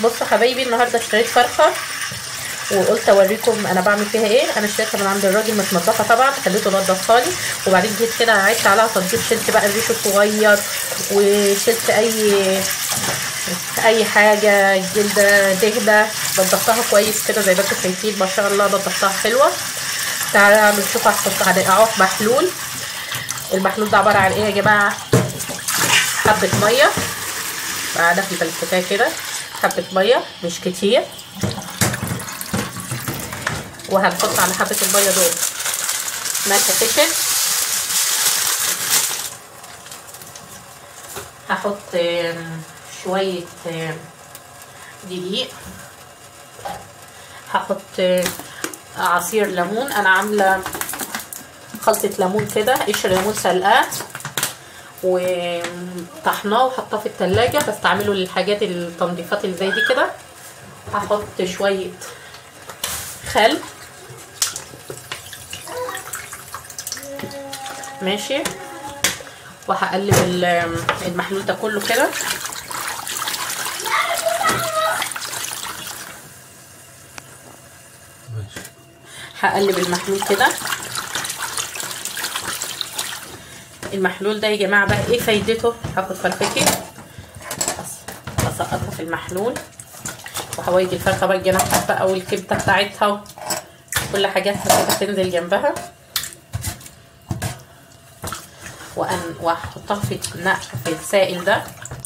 بصوا حبايبي النهارده اشتريت فرخه وقلت اوريكم انا بعمل فيها ايه انا اشتريتها من عند الراجل متنضفه طبعا خليته نضفها لي وبعدين جيت كده عدت عليها تنظيف شلت بقى الريش الصغير وشلت اي اي حاجه جلده دهنه نضفتها كويس كده زي ما انتم شايفين ما شاء الله نضفتها حلوه تعالوا نشوف هحط هنقعه في محلول المحلول ده عباره عن ايه يا جماعه حبه ميه معانا في البلكتايه كده حبه ميه مش كتير وهنحط على حبه الميه دول ملح فشل هحط شويه دقيق هحط عصير ليمون انا عامله خلطه ليمون كده قشر ليمون سلقاه وطحناه وحطاه في التلاجة بستعمله للحاجات التنظيفات اللي زي دي كده هحط شويه خل ماشي وهقلب المحلول ده كله كده هقلب المحلول كده المحلول ده يا جماعه بقى ايه فايدته هاخد فرختي اسقطها في المحلول وهويدي الفرخه بقى الجناحات بقى والكبده بتاعتها كل حاجاتها كده تنزل جنبها وأن واحطها في النق في السائل ده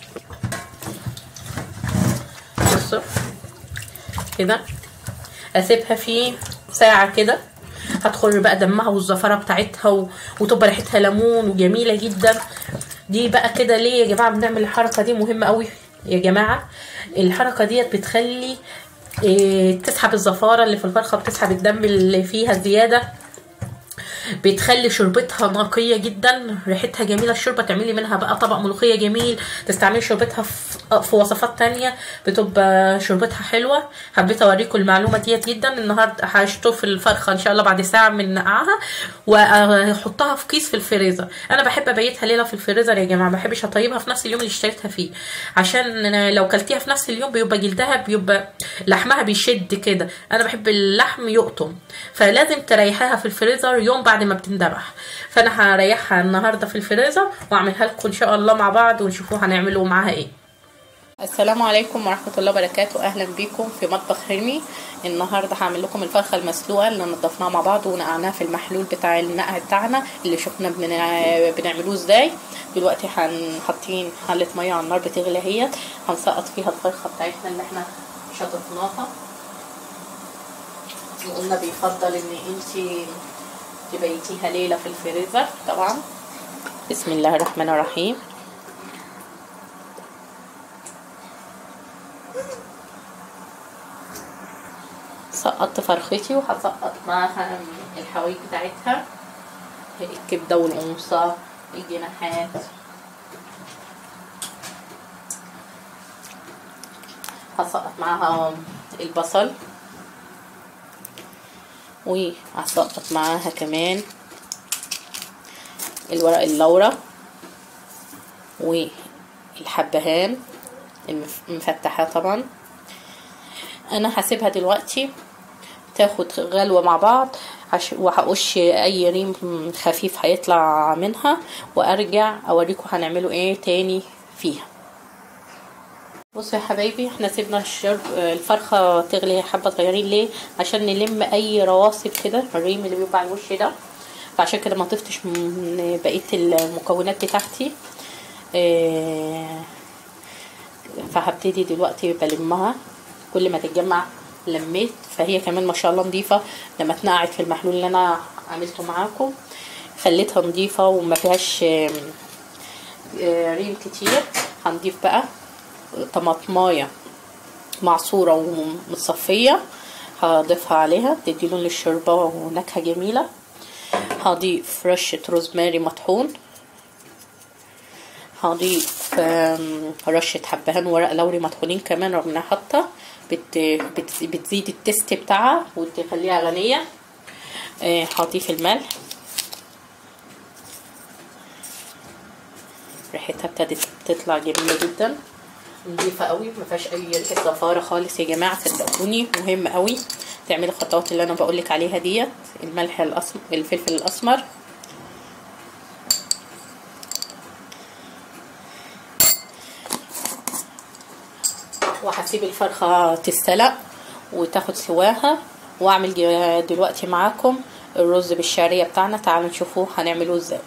بصوا كده اسيبها فيه ساعه كده هتخر بقى دمها والزفره بتاعتها و... وتبقى ريحتها ليمون وجميله جدا دي بقى كده ليه يا جماعه بنعمل الحركه دي مهمه قوي يا جماعه الحركه ديت بتخلي إيه تسحب الزفاره اللي في الفرخه بتسحب الدم اللي فيها زياده بتخلي شربتها نقيه جدا ريحتها جميله الشوربه تعملي منها بقى طبق ملوخيه جميل تستعملي شربتها في, في وصفات تانية بتبقى شربتها حلوه حبيت اوريكم المعلومه ديت جدا النهارده هشطف الفرخه ان شاء الله بعد ساعه من نقعها واحطها في كيس في الفريزر انا بحب ابيتها ليله في الفريزر يا جماعه ما بحبش اطيبها في نفس اليوم اللي اشتريتها فيه عشان لو كلتيها في نفس اليوم بيبقى جلدها بيبقى لحمها بيشد كده انا بحب اللحم يقطم فلازم تريحيها في الفريزر يوم بعد ما بتندبح فانا هريحها النهارده في الفريزر واعملها لكم ان شاء الله مع بعض ونشوفوا هنعملوا معاها ايه السلام عليكم ورحمه الله وبركاته اهلا بيكم في مطبخ حلمي النهارده هعمل لكم الفرخه المسلوقه اللي نضفناها مع بعض ونقعناها في المحلول بتاع النقع بتاعنا اللي شفنا بنعملوه ازاي دلوقتي حاطين حله ميه على النار بتغلي اهيت هنسقط فيها الفرخه بتاعتنا اللي احنا شطفناها وقلنا بيفضل ان انتي تبيتيها ليله في الفريزر طبعا بسم الله الرحمن الرحيم سقطت فرختي وهسقط معاها الحوايج بتاعتها الكبده والقنصه الجناحات هسقط معاها البصل وهسقط معاها كمان الورق اللورة والحبهان المفتحة طبعا انا هسيبها دلوقتي تاخد غلوة مع بعض وهقش اي ريم خفيف هيطلع منها وارجع اوريكم هنعمله ايه تاني فيها بصوا يا حبايبي احنا سيبنا الشرب الفرخه تغلي حبه صغيرين ليه عشان نلم اي رواسب كده الريم اللي بيبقى على الوش ده فعشان كده ما طفتش من بقيه المكونات بتاعتي اه فهبتدي دلوقتي بلمها كل ما تتجمع لميت فهي كمان ما شاء الله نظيفه لما اتنقعت في المحلول اللي انا عملته معاكم خليتها نظيفه وما فيهاش اه ريم كتير هنضيف بقى طماطمايه معصوره ومتصفيه هضيفها عليها تدي لون للشوربه ونكهه جميله هضيف رشه روزماري مطحون هضيف رشه حبهان ورق لوري مطحونين كمان رغم انها حاطه بت بت بتزيد التست بتاعها وتخليها غنيه هضيف الملح ريحتها ابتدت تطلع جميله جدا نضيفه قوي ما فيهاش اي ريحه زفاره خالص يا جماعه صدقوني مهم قوي تعملي الخطوات اللي انا بقول لك عليها ديت الملح الاسمر الفلفل الاسمر وهسيب الفرخه تتسلق وتاخد سواها واعمل دلوقتي معاكم الرز بالشعريه بتاعنا تعالوا نشوفوه هنعمله ازاي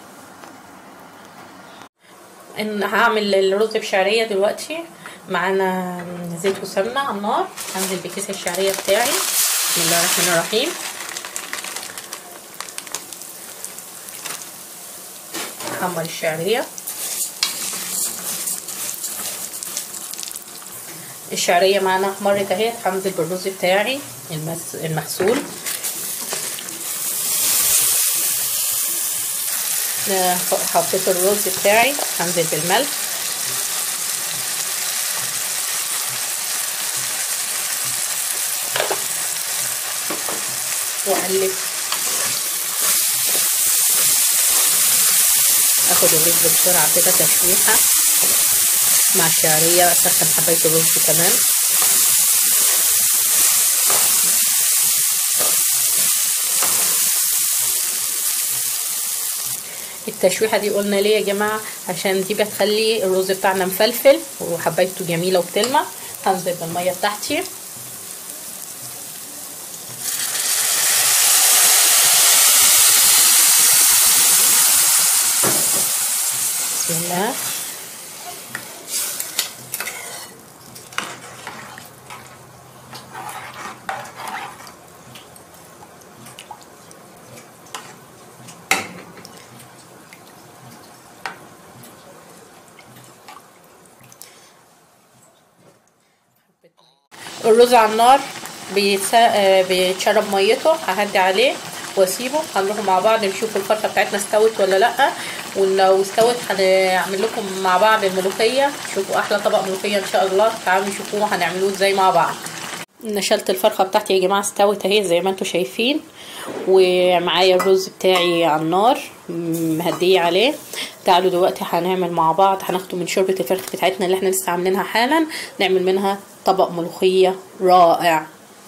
ان هعمل الرز بشعريه دلوقتي معانا زيت وسمنه على النار هنزل بكيس الشعريه بتاعي بسم الله الرحمن الرحيم احمر الشعريه الشعريه معانا احمرت اهي هنزل بالرز بتاعي المغسول حطيت الرز بتاعي هنزل بالملح واقلب اخد الرز بسرعه كده تشويحه مع الشعريه اسخن حبايه الرز كمان التشويحه دي قلنا ليه يا جماعه عشان دي بتخلي الرز بتاعنا مفلفل وحبايته جميله وبتلمع هنزل بالميه بتاعتي بسم الله الرز على النار بيتسا... بيتشرب ميته ههدي عليه واسيبه هنروح مع بعض نشوف الفرخه بتاعتنا استوت ولا لا ولو استوت هنعمل لكم مع بعض الملوخيه شوفوا احلى طبق ملوخيه ان شاء الله تعالوا نشوفوه هنعملوه ازاي مع بعض نشلت الفرخه بتاعتي يا جماعه استوت اهي زي ما انتم شايفين ومعايا الرز بتاعي على النار مهديه عليه تعالوا دلوقتي هنعمل مع بعض هناخده من شوربه الفرخ بتاعتنا اللي احنا لسه عاملينها حالا نعمل منها طبق ملوخيه رائع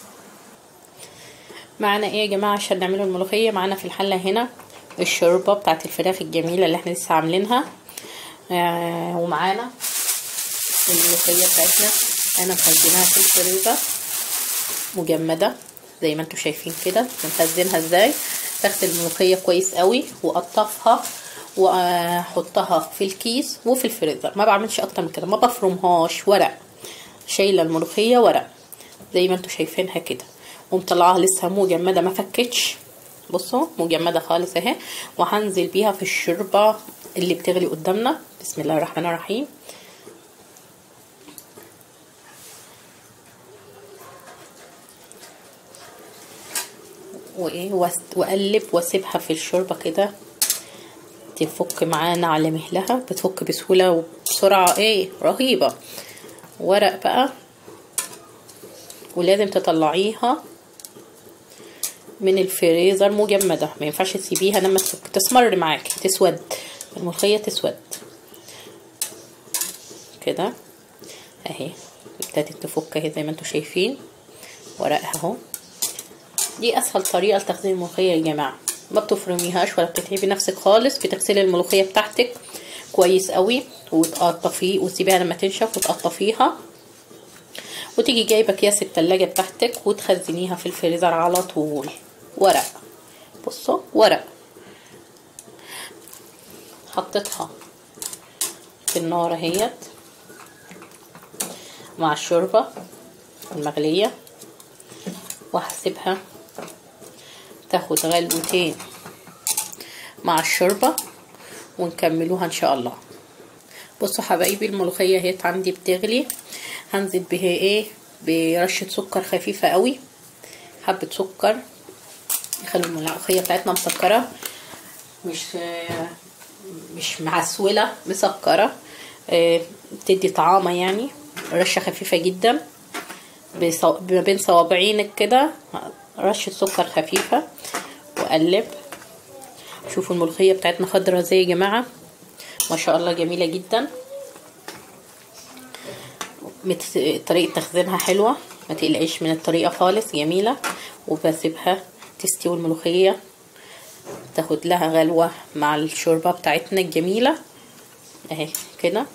معانا ايه يا جماعه عشان نعمل الملوخيه معانا في الحله هنا الشوربه بتاعت الفراخ الجميله اللي احنا لسه عاملينها آه ومعانا الملوخيه بتاعتنا انا مخزناها في الفريزر مجمده زي ما انتم شايفين كده بنخزنها ازاي تغسل الملوخيه كويس قوي واقطفها واحطها في الكيس وفي الفريزر ما بعملش اكتر من كده ما بفرمهاش ورق شايله الملوخيه ورق زي ما انتم شايفينها كده ومطلعاها لسه مجمده ما فكتش بصوا مجمده خالص اهي وهنزل بيها في الشوربه اللي بتغلي قدامنا بسم الله الرحمن الرحيم وايه واقلب واسيبها في الشوربه كده تفك معانا على مهلها بتفك بسهوله وبسرعه ايه رهيبه ورق بقى ولازم تطلعيها من الفريزر مجمده ما ينفعش تسيبيها لما تسمر معاكي تسود الملوخيه تسود كده اهي ابتدت تفك اهي زي ما انتم شايفين ورقها اهو دي اسهل طريقه لتخزين الملوخيه يا جماعه ما بتفرميهاش ولا بتتعبي نفسك خالص بتغسلي الملوخيه بتاعتك كويس قوي وتقطفيه وتسيبيها لما تنشف وتقطفيها وتيجي جايبه اكياس التلاجة بتاعتك وتخزنيها في الفريزر على طول ورق بصوا ورق حطيتها في النار اهيت مع الشوربه المغليه وهسيبها تاخد غلوتين مع الشوربه ونكملوها ان شاء الله بصوا حبايبي الملوخيه اهيت عندي بتغلي هنزل بها ايه برشه سكر خفيفه قوي حبه سكر يخلي الملوخيه بتاعتنا مسكره مش مش معسوله مسكره بتدي طعامه يعني رشه خفيفه جدا ما بين صوابعينك كده رشه سكر خفيفه واقلب شوفوا الملوخيه بتاعتنا خضرة ازاي يا جماعه ما شاء الله جميله جدا مت- طريقة تخزينها حلوة ما تقلقيش من الطريقة خالص جميلة وبسيبها تستوي الملوخية تاخد لها غلوة مع الشوربة بتاعتنا الجميلة اهي كده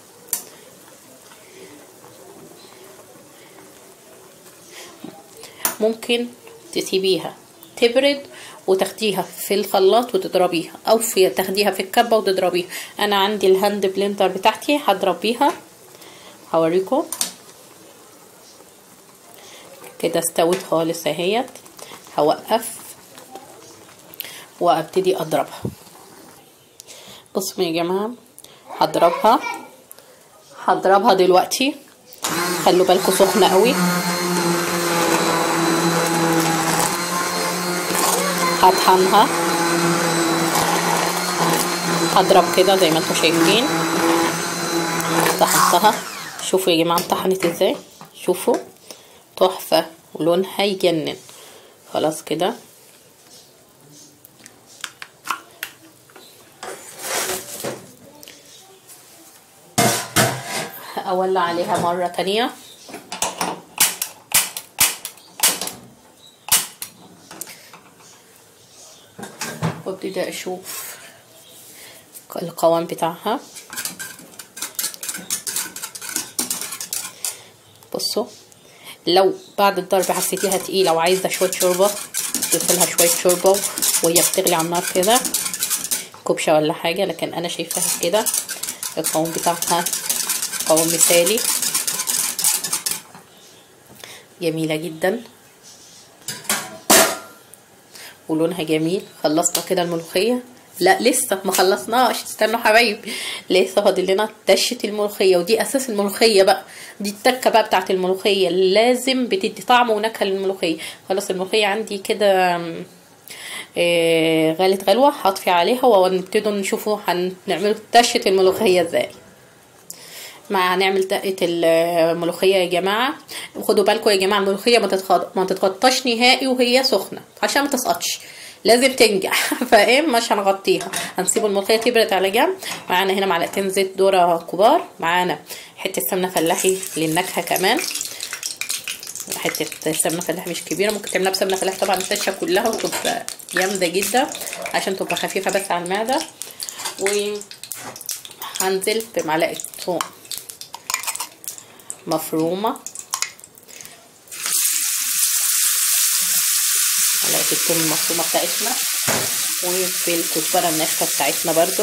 ممكن تسيبيها تبرد وتاخديها في الخلاط وتضربيها او في تاخديها في الكبه وتضربيها انا عندي الهاند بلندر بتاعتي هضرب بيها هوريكم كده استوت خالص اهيت هوقف وابتدي اضربها بصوا يا جماعه هضربها هضربها دلوقتي خلوا بالكم سخنه قوي هطحنها هضرب كده زي ما انتم شايفين طحنتها شوفوا يا جماعه انطحنت ازاي شوفوا تحفه ولونها يجنن خلاص كده اولع عليها مره تانية وابتدي اشوف القوام بتاعها بصوا لو بعد الضرب حسيتيها تقيله وعايزه شويه شوربه تضيفي لها شويه شوربه وهي بتغلي على النار كده كبشه ولا حاجه لكن انا شايفاها كده القوام بتاعها قوام مثالي جميله جدا ولونها جميل خلصنا كده الملوخيه لا لسه ما خلصناش استنوا حبايبي لسه فاضل لنا تشه الملوخيه ودي اساس الملوخيه بقى دي التكه بقى بتاعت الملوخيه لازم بتدي طعم ونكهه للملوخيه خلاص الملوخيه عندي كده آه غلت غلوه هطفي عليها ونبتدوا نشوفوا هنعملوا تشه الملوخيه ازاي مع هنعمل دقه الملوخيه يا جماعه خدوا بالكم يا جماعه الملوخيه ما تتخط... ما تتغطاش نهائي وهي سخنه عشان ما تسقطش لازم تنجح فاهم مش هنغطيها هنسيب الملوخيه تبرد على جنب معانا هنا معلقتين زيت ذره كبار معانا حته سمنه فلاحي للنكهه كمان حته سمنه فلاحي مش كبيره ممكن تعملها بسمنه فلاحي طبعا التشه كلها وتبقى جامده جدا عشان تبقى خفيفه بس على المعده وهنزل بمعلقه ثوم مفرومه معلقه الثوم المفرومه بتاعتنا وبالكزبره الناشفه بتاعتنا برضو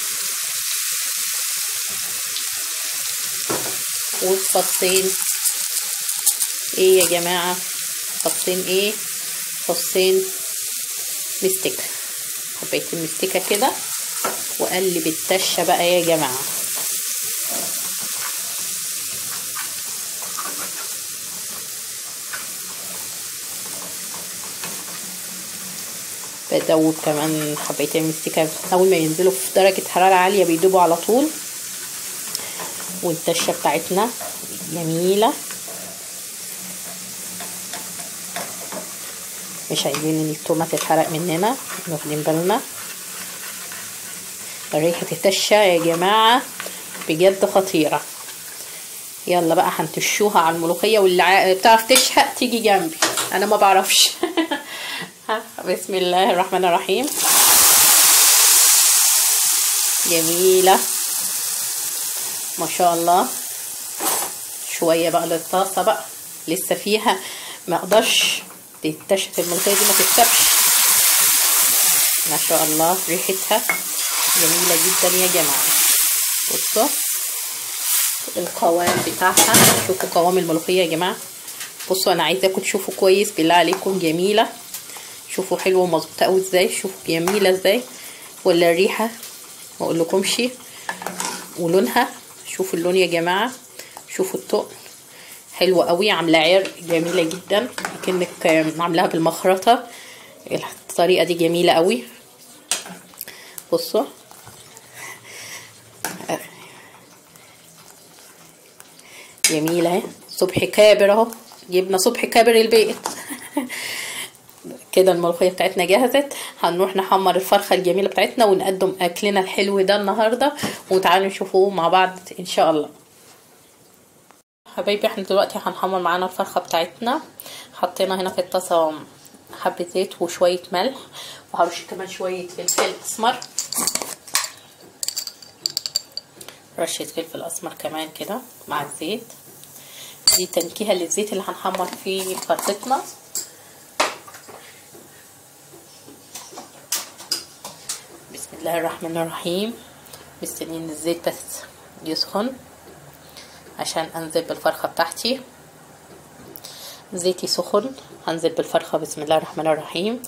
وفصين ايه يا جماعه فصين ايه فصين مستكه كوبايتين مستكه كده وقلب التشه بقى يا جماعه بدوب كمان حبيتين مستكة اول ما ينزلوا في درجة حرارة عالية بيدوبوا على طول والتشة بتاعتنا جميلة مش عايزين ان التومة تتحرق مننا واخدين بالنا ريحة التشة يا جماعة بجد خطيرة يلا بقى هنتشوها على الملوخية واللي بتعرف تشهق تيجي جنبي انا ما بعرفش بسم الله الرحمن الرحيم جميلة ما شاء الله شوية بقى للطاسة بقى لسه فيها ما اقدرش تتشت الملوخية دي ما تتسبش ما شاء الله ريحتها جميلة جدا يا جماعة بصوا القوام بتاعها شوفوا قوام الملوخية يا جماعة بصوا انا عايزاكم تشوفوا كويس بالله عليكم جميله شوفوا حلوه ومظبوطه قوي ازاي شوفوا جميله ازاي ولا الريحه ما اقولكمش ولونها شوفوا اللون يا جماعه شوفوا التقل حلوه قوي عامله عرق جميله جدا كأنك عاملاها بالمخرطه الطريقه دي جميله قوي بصوا جميله اهي صبح كابر اهو جبنا صبح كابر البيت كده الملوخيه بتاعتنا جهزت هنروح نحمر الفرخه الجميله بتاعتنا ونقدم اكلنا الحلو ده النهارده وتعالوا نشوفوه مع بعض ان شاء الله حبايبي احنا دلوقتي هنحمر معانا الفرخة بتاعتنا حطينا هنا في الطاسة حبة زيت وشوية ملح وهرش كمان شوية فلفل اسمر رشة فلفل اسمر كمان كده مع الزيت دي تنكيهة للزيت اللي هنحمر فيه فرختنا بسم الله الرحمن الرحيم مستنيين الزيت بس يسخن عشان انزل بالفرخة بتاعتي زيتي سخن هنزل بالفرخة بسم الله الرحمن الرحيم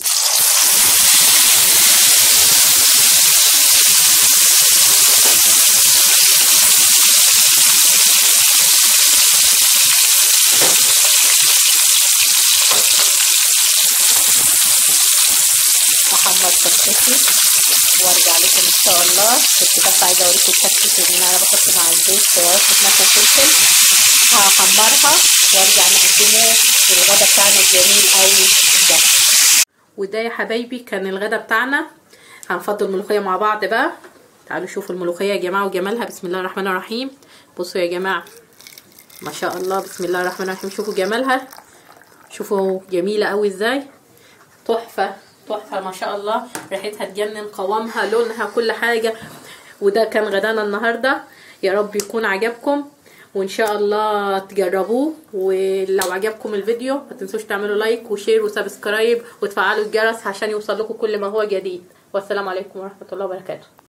احمر فرختي وارجع لكم ان شاء الله كنت بس عايزه اوريكم التكتيك ان انا بحط مع الزيت رشه ملح وفلفل هحمرها وارجع نقدمه الغدا بتاعنا الجميل قوي ده وده يا حبايبي كان الغدا بتاعنا هنفضل الملوخيه مع بعض بقى تعالوا شوفوا الملوخيه يا جماعه وجمالها بسم الله الرحمن الرحيم بصوا يا جماعه ما شاء الله بسم الله الرحمن الرحيم شوفوا جمالها شوفوا جميله قوي ازاي تحفه تحفه ما شاء الله ريحتها تجنن قوامها لونها كل حاجه وده كان غدانا النهارده يا رب يكون عجبكم وان شاء الله تجربوه ولو عجبكم الفيديو ما تنسوش تعملوا لايك وشير وسبسكرايب وتفعلوا الجرس عشان يوصل لكم كل ما هو جديد والسلام عليكم ورحمه الله وبركاته